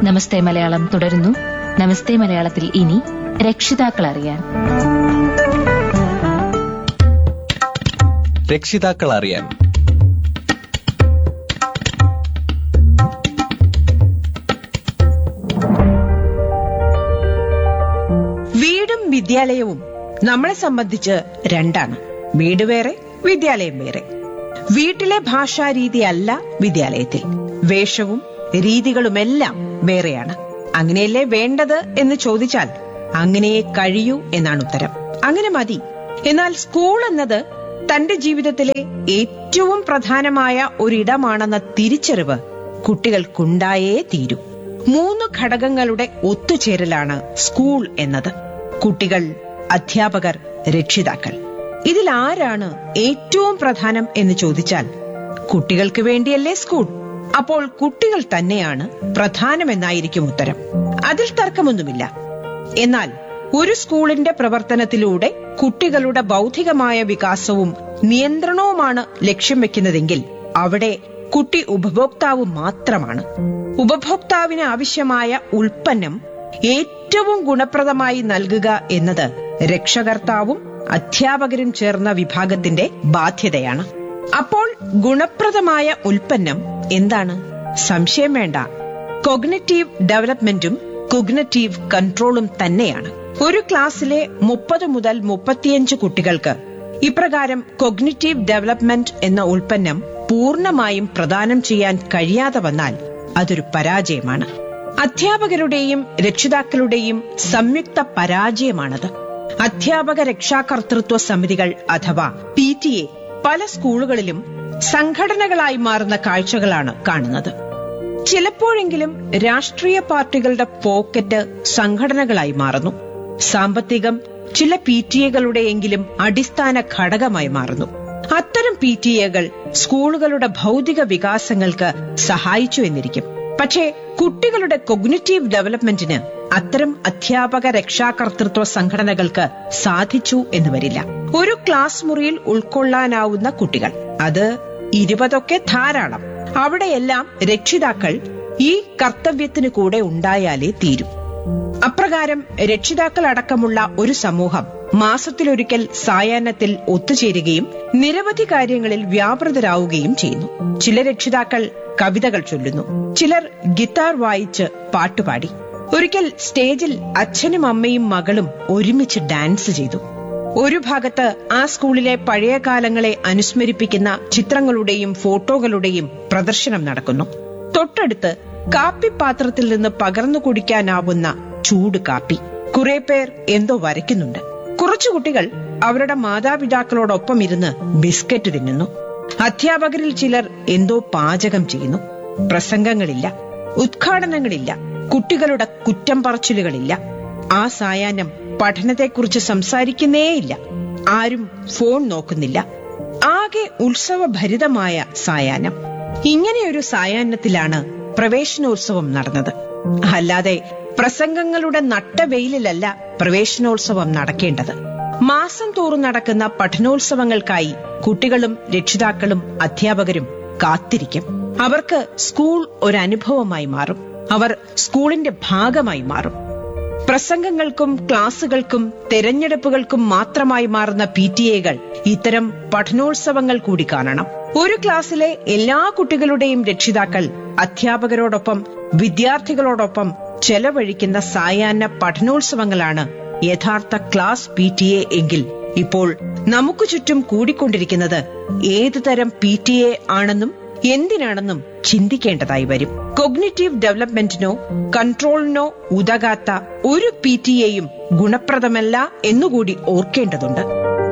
നമസ്തേ മലയാളം തുടരുന്നു നമസ്തേ മലയാളത്തിൽ ഇനി രക്ഷിതാക്കൾ അറിയാൻ രക്ഷിതാക്കൾ അറിയാൻ വീടും വിദ്യാലയവും നമ്മളെ സംബന്ധിച്ച് രണ്ടാണ് വീട് വേറെ വിദ്യാലയം വേറെ വീട്ടിലെ ഭാഷാരീതി അല്ല വിദ്യാലയത്തിൽ വേഷവും രീതികളുമെല്ലാം വേറെയാണ് അങ്ങനെയല്ലേ വേണ്ടത് എന്ന് ചോദിച്ചാൽ അങ്ങനെയേ കഴിയൂ എന്നാണ് ഉത്തരം അങ്ങനെ മതി എന്നാൽ സ്കൂൾ എന്നത് തന്റെ ജീവിതത്തിലെ ഏറ്റവും പ്രധാനമായ ഒരിടമാണെന്ന തിരിച്ചറിവ് കുട്ടികൾക്കുണ്ടായേ തീരൂ മൂന്ന് ഘടകങ്ങളുടെ ഒത്തുചേരലാണ് സ്കൂൾ എന്നത് കുട്ടികൾ അധ്യാപകർ രക്ഷിതാക്കൾ ഇതിൽ ആരാണ് ഏറ്റവും പ്രധാനം എന്ന് ചോദിച്ചാൽ കുട്ടികൾക്ക് വേണ്ടിയല്ലേ സ്കൂൾ അപ്പോൾ കുട്ടികൾ തന്നെയാണ് പ്രധാനമെന്നായിരിക്കും ഉത്തരം അതിൽ തർക്കമൊന്നുമില്ല എന്നാൽ ഒരു സ്കൂളിന്റെ പ്രവർത്തനത്തിലൂടെ കുട്ടികളുടെ ബൗദ്ധികമായ വികാസവും നിയന്ത്രണവുമാണ് ലക്ഷ്യം വെക്കുന്നതെങ്കിൽ അവിടെ കുട്ടി ഉപഭോക്താവ് മാത്രമാണ് ഉപഭോക്താവിന് ആവശ്യമായ ഉൽപ്പന്നം ഏറ്റവും ഗുണപ്രദമായി നൽകുക എന്നത് രക്ഷകർത്താവും അധ്യാപകരും ചേർന്ന വിഭാഗത്തിന്റെ ബാധ്യതയാണ് അപ്പോൾ ഗുണപ്രദമായ ഉൽപ്പന്നം എന്താണ് സംശയം വേണ്ട കൊഗ്നറ്റീവ് ഡെവലപ്മെന്റും കൊഗ്നറ്റീവ് കൺട്രോളും തന്നെയാണ് ഒരു ക്ലാസ്സിലെ മുപ്പത് മുതൽ മുപ്പത്തിയഞ്ച് കുട്ടികൾക്ക് ഇപ്രകാരം കൊഗ്നിറ്റീവ് ഡെവലപ്മെന്റ് എന്ന ഉൽപ്പന്നം പൂർണ്ണമായും പ്രദാനം ചെയ്യാൻ കഴിയാതെ വന്നാൽ അതൊരു പരാജയമാണ് അധ്യാപകരുടെയും രക്ഷിതാക്കളുടെയും സംയുക്ത പരാജയമാണത് അധ്യാപക രക്ഷാകർതൃത്വ സമിതികൾ അഥവാ പി ടി എ പല സ്കൂളുകളിലും സംഘടനകളായി മാറുന്ന കാഴ്ചകളാണ് കാണുന്നത് ചിലപ്പോഴെങ്കിലും രാഷ്ട്രീയ പാർട്ടികളുടെ പോക്കറ്റ് സംഘടനകളായി മാറുന്നു സാമ്പത്തികം ചില പി ടി എകളുടെയെങ്കിലും അടിസ്ഥാന ഘടകമായി മാറുന്നു അത്തരം പി ടി എകൾ സ്കൂളുകളുടെ ഭൗതിക വികാസങ്ങൾക്ക് സഹായിച്ചു എന്നിരിക്കും പക്ഷേ കുട്ടികളുടെ കൊഗ്നിറ്റീവ് ഡെവലപ്മെന്റിന് അത്തരം അധ്യാപക രക്ഷാകർതൃത്വ സംഘടനകൾക്ക് സാധിച്ചു എന്ന് വരില്ല ഒരു ക്ലാസ് മുറിയിൽ ഉൾക്കൊള്ളാനാവുന്ന കുട്ടികൾ അത് ഇരുപതൊക്കെ ധാരാളം അവിടെയെല്ലാം രക്ഷിതാക്കൾ ഈ കർത്തവ്യത്തിന് കൂടെ ഉണ്ടായാലേ തീരൂ അപ്രകാരം രക്ഷിതാക്കൾ അടക്കമുള്ള ഒരു സമൂഹം മാസത്തിലൊരിക്കൽ സായാഹ്നത്തിൽ ഒത്തുചേരുകയും നിരവധി കാര്യങ്ങളിൽ വ്യാപൃതരാവുകയും ചെയ്യുന്നു ചില രക്ഷിതാക്കൾ കവിതകൾ ചൊല്ലുന്നു ചിലർ ഗിത്താർ വായിച്ച് പാട്ടുപാടി ഒരിക്കൽ സ്റ്റേജിൽ അച്ഛനും അമ്മയും മകളും ഒരുമിച്ച് ഡാൻസ് ചെയ്തു ഒരു ഭാഗത്ത് ആ സ്കൂളിലെ പഴയ കാലങ്ങളെ അനുസ്മരിപ്പിക്കുന്ന ചിത്രങ്ങളുടെയും ഫോട്ടോകളുടെയും പ്രദർശനം നടക്കുന്നു തൊട്ടടുത്ത് കാപ്പിപ്പാത്രത്തിൽ നിന്ന് പകർന്നു കുടിക്കാനാവുന്ന ചൂട് കാപ്പി കുറെ പേർ എന്തോ വരയ്ക്കുന്നുണ്ട് കുറച്ചു കുട്ടികൾ അവരുടെ മാതാപിതാക്കളോടൊപ്പം ഇരുന്ന് ബിസ്ക്കറ്റ് തിന്നുന്നു അധ്യാപകരിൽ ചിലർ എന്തോ പാചകം ചെയ്യുന്നു പ്രസംഗങ്ങളില്ല ഉദ്ഘാടനങ്ങളില്ല കുട്ടികളുടെ കുറ്റം പറച്ചിലുകളില്ല ആ സായാഹ്നം പഠനത്തെക്കുറിച്ച് സംസാരിക്കുന്നേയില്ല ആരും ഫോൺ നോക്കുന്നില്ല ആകെ ഉത്സവഭരിതമായ സായാഹ്നം ഇങ്ങനെയൊരു സായാഹ്നത്തിലാണ് പ്രവേശനോത്സവം നടന്നത് അല്ലാതെ പ്രസംഗങ്ങളുടെ നട്ടവെയിലല്ല പ്രവേശനോത്സവം നടക്കേണ്ടത് മാസം തോറും നടക്കുന്ന പഠനോത്സവങ്ങൾക്കായി കുട്ടികളും രക്ഷിതാക്കളും അധ്യാപകരും കാത്തിരിക്കും അവർക്ക് സ്കൂൾ ഒരു അനുഭവമായി മാറും അവർ സ്കൂളിന്റെ ഭാഗമായി മാറും പ്രസംഗങ്ങൾക്കും ക്ലാസുകൾക്കും തെരഞ്ഞെടുപ്പുകൾക്കും മാത്രമായി മാറുന്ന പി ടി എകൾ ഇത്തരം പഠനോത്സവങ്ങൾ കൂടി കാണണം ഒരു ക്ലാസ്സിലെ എല്ലാ കുട്ടികളുടെയും രക്ഷിതാക്കൾ അധ്യാപകരോടൊപ്പം വിദ്യാർത്ഥികളോടൊപ്പം ചെലവഴിക്കുന്ന സായാഹ്ന പഠനോത്സവങ്ങളാണ് യഥാർത്ഥ ക്ലാസ് പി ടി എ എങ്കിൽ ഇപ്പോൾ നമുക്ക് ചുറ്റും കൂടിക്കൊണ്ടിരിക്കുന്നത് ഏതു തരം പി ടി എ ആണെന്നും എന്തിനാണെന്നും ചിന്തിക്കേണ്ടതായി വരും കൊഗ്നിറ്റീവ് ഡെവലപ്മെന്റിനോ കൺട്രോളിനോ ഉതകാത്ത ഒരു പി ടി എയും ഗുണപ്രദമല്ല എന്നുകൂടി ഓർക്കേണ്ടതുണ്ട്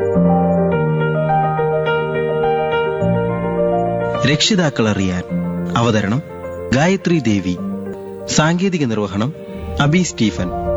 രക്ഷിതാക്കൾ അറിയാൻ അവതരണം ഗായത്രി ദേവി സാങ്കേതിക നിർവഹണം അബി സ്റ്റീഫൻ